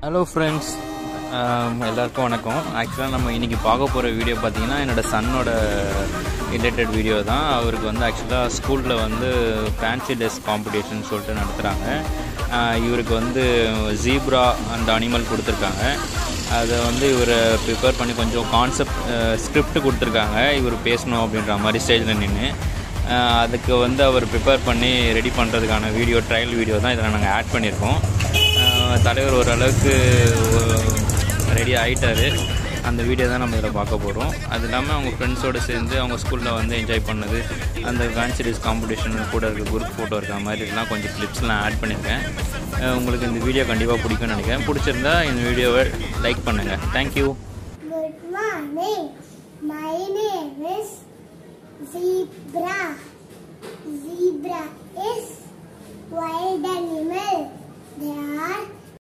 Hello friends எல்லாருக்கும் வணக்கம் ஆக்சுவலாக நம்ம இன்றைக்கி பார்க்க போகிற வீடியோ பார்த்தீங்கன்னா என்னோடய சன்னோட ரிலேட்டட் வீடியோ தான் அவருக்கு வந்து ஆக்சுவலாக ஸ்கூலில் வந்து ஃபேன்சி ட்ரெஸ் காம்படிஷன் சொல்லிட்டு நடத்துகிறாங்க இவருக்கு வந்து ஜீப்ரா அந்த அனிமல் கொடுத்துருக்காங்க அதை வந்து இவர் ப்ரிப்பேர் பண்ணி கொஞ்சம் கான்செப்ட் ஸ்கிரிப்ட் கொடுத்துருக்காங்க இவர் பேசணும் அப்படின்ற மாதிரி ஸ்டேஜில் நின்று அதுக்கு வந்து அவர் ப்ரிப்பேர் பண்ணி ரெடி பண்ணுறதுக்கான வீடியோ ட்ரையல் வீடியோ தான் இதில் நாங்கள் ஆட் பண்ணியிருக்கோம் ஆஹ் தலைவர் ஓரளவுக்கு ரெடி ஆகிட்டாரு அந்த வீடியோ தான் நம்ம இதில் பார்க்க போகிறோம் அது இல்லாமல் அவங்க ஃப்ரெண்ட்ஸோடு சேர்ந்து அவங்க ஸ்கூலில் வந்து என்ஜாய் பண்ணது அந்த ஃபேன்சிடிஸ் காம்படிஷன் கூட இருக்க குரூப் ஃபோட்டோ இருக்க மாதிரி இதெல்லாம் கொஞ்சம் கிளிப்ஸ்லாம் ஆட் பண்ணியிருக்கேன் ஆஹ் உங்களுக்கு இந்த வீடியோ கண்டிப்பாக பிடிக்கும்னு நினைக்கிறேன் பிடிச்சிருந்தா இந்த வீடியோவை லைக் பண்ணுங்கள் thank you Good morning. My name is Zebra. Zebra is wild animal. They are